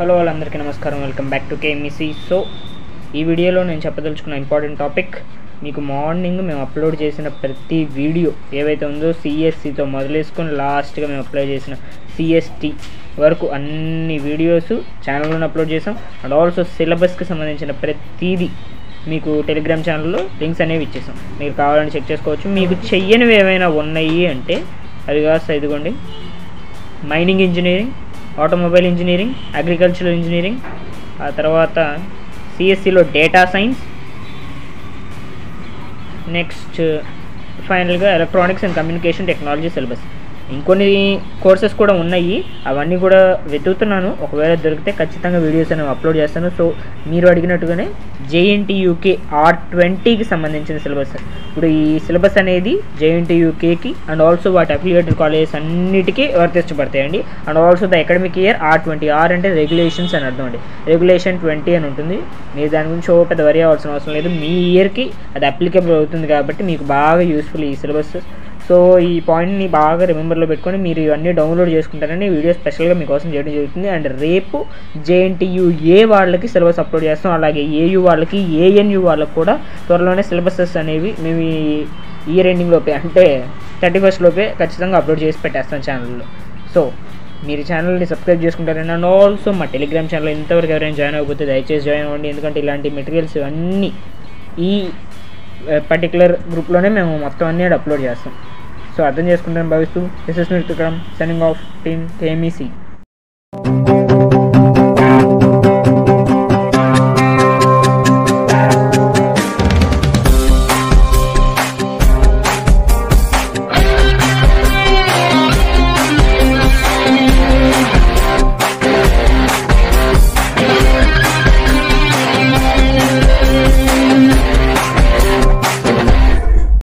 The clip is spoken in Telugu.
హలో వాళ్ళందరికీ నమస్కారం welcome back to KMEC so ఈ వీడియోలో నేను చెప్పదలుచుకున్న ఇంపార్టెంట్ టాపిక్ మీకు మార్నింగ్ మేము అప్లోడ్ చేసిన ప్రతి వీడియో ఏవైతే ఉందో సిఎస్సితో మొదలేసుకొని లాస్ట్గా మేము అప్లోడ్ చేసిన సిఎస్టి వరకు అన్ని వీడియోస్ ఛానల్లోనే అప్లోడ్ చేసాం అండ్ ఆల్సో సిలబస్కి సంబంధించిన ప్రతిదీ మీకు టెలిగ్రామ్ ఛానల్లో లింక్స్ అనేవి ఇచ్చేసాం మీరు కావాలని చెక్ చేసుకోవచ్చు మీకు చెయ్యనివి ఏమైనా ఉన్నాయి అంటే అది కాస్త ఇదిగోండి mining engineering automobile engineering agricultural engineering ఆ తర్వాత సిఎస్సిలో డేటా సైన్స్ నెక్స్ట్ ఫైనల్గా electronics and communication technology syllabus ఇంకొన్ని కోర్సెస్ కూడా ఉన్నాయి అవన్నీ కూడా వెతుకుతున్నాను ఒకవేళ దొరికితే ఖచ్చితంగా వీడియోస్ అనేవి అప్లోడ్ చేస్తాను సో మీరు అడిగినట్టుగానే జేఎన్టీయూకే ఆర్ ట్వంటీకి సంబంధించిన సిలబస్ ఇప్పుడు ఈ సిలబస్ అనేది జేఎన్టీయూకేకి అండ్ ఆల్సో వాటి అఫిలియేటెడ్ కాలేజెస్ అన్నిటికీ వర్తించబడతాయండి and also the academic year R twenty R అంటే రెగ్యులేషన్స్ అని అర్థం అండి రెగ్యులేషన్ ట్వంటీ అని ఉంటుంది మీరు దాని గురించి ఓ పెద్ద వరి అవ్వాల్సిన అవసరం లేదు మీ ఇయర్కి అది అప్లికబుల్ అవుతుంది కాబట్టి మీకు బాగా యూస్ఫుల్ ఈ సిలబస్ సో ఈ పాయింట్ని బాగా రిమెంబర్లో పెట్టుకొని మీరు ఇవన్నీ డౌన్లోడ్ చేసుకుంటారని వీడియో స్పెషల్గా మీకోసం చేయడం జరుగుతుంది అండ్ రేపు జేఎన్టీయు ఏ వాళ్ళకి సిలబస్ అప్లోడ్ చేస్తాం అలాగే ఏయు వాళ్ళకి ఏఎన్యు వాళ్ళకి కూడా త్వరలోనే సిలబసెస్ అనేవి మేము ఈ ఇయర్ ఎండింగ్ లోపే అంటే థర్టీ ఫస్ట్ లోపే ఖచ్చితంగా అప్లోడ్ చేసి పెట్టేస్తాం ఛానల్లో సో మీరు ఛానల్ని సబ్స్క్రైబ్ చేసుకుంటారని అండ్ ఆల్సో మా టెలిగ్రామ్ ఛానల్ ఇంతవరకు ఎవరైనా జాయిన్ అవ్వకపోతే దయచేసి జాయిన్ అవ్వండి ఎందుకంటే ఇలాంటి మెటీరియల్స్ అన్నీ ఈ పర్టికులర్ గ్రూప్లోనే మేము మొత్తం అన్నీ అప్లోడ్ చేస్తాం సో అర్థం చేసుకుంటారని భావిస్తూ this is Mir signing off team KMEC